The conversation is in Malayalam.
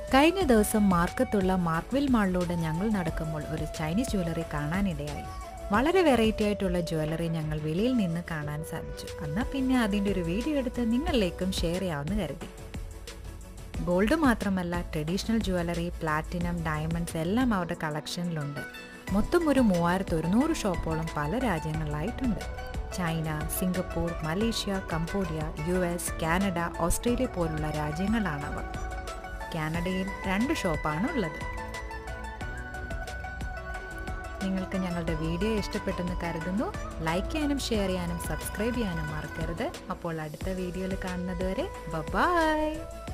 കഴിഞ്ഞ ദിവസം മാർക്കത്തുള്ള മാർക്വിൽ മാളിലൂടെ ഞങ്ങൾ നടക്കുമ്പോൾ ഒരു ചൈനീസ് ജ്വല്ലറി കാണാനിടയായി വളരെ വെറൈറ്റി ആയിട്ടുള്ള ജ്വല്ലറി ഞങ്ങൾ വെളിയിൽ നിന്ന് കാണാൻ സാധിച്ചു എന്നാൽ പിന്നെ അതിൻ്റെ ഒരു വീഡിയോ എടുത്ത് നിങ്ങളിലേക്കും ഷെയർ ചെയ്യാമെന്ന് കരുതി ഗോൾഡ് മാത്രമല്ല ട്രഡീഷണൽ ജ്വല്ലറി പ്ലാറ്റിനം ഡയമണ്ട്സ് എല്ലാം അവരുടെ കളക്ഷനിലുണ്ട് മൊത്തം ഒരു മൂവായിരത്തി ഒരുന്നൂറ് ഷോപ്പോളം പല രാജ്യങ്ങളിലായിട്ടുണ്ട് China Singapore Malaysia Cambodia U S Canada Australia പോലുള്ള രാജ്യങ്ങളാണവ കാനഡയിൽ രണ്ട് ഷോപ്പാണ് ഉള്ളത് നിങ്ങൾക്ക് ഞങ്ങളുടെ വീഡിയോ ഇഷ്ടപ്പെട്ടെന്ന് കരുതുന്നു ലൈക്ക് ചെയ്യാനും ഷെയർ ചെയ്യാനും സബ്സ്ക്രൈബ് ചെയ്യാനും മറക്കരുത് അപ്പോൾ അടുത്ത വീഡിയോയിൽ കാണുന്നത് വരെ ബൈ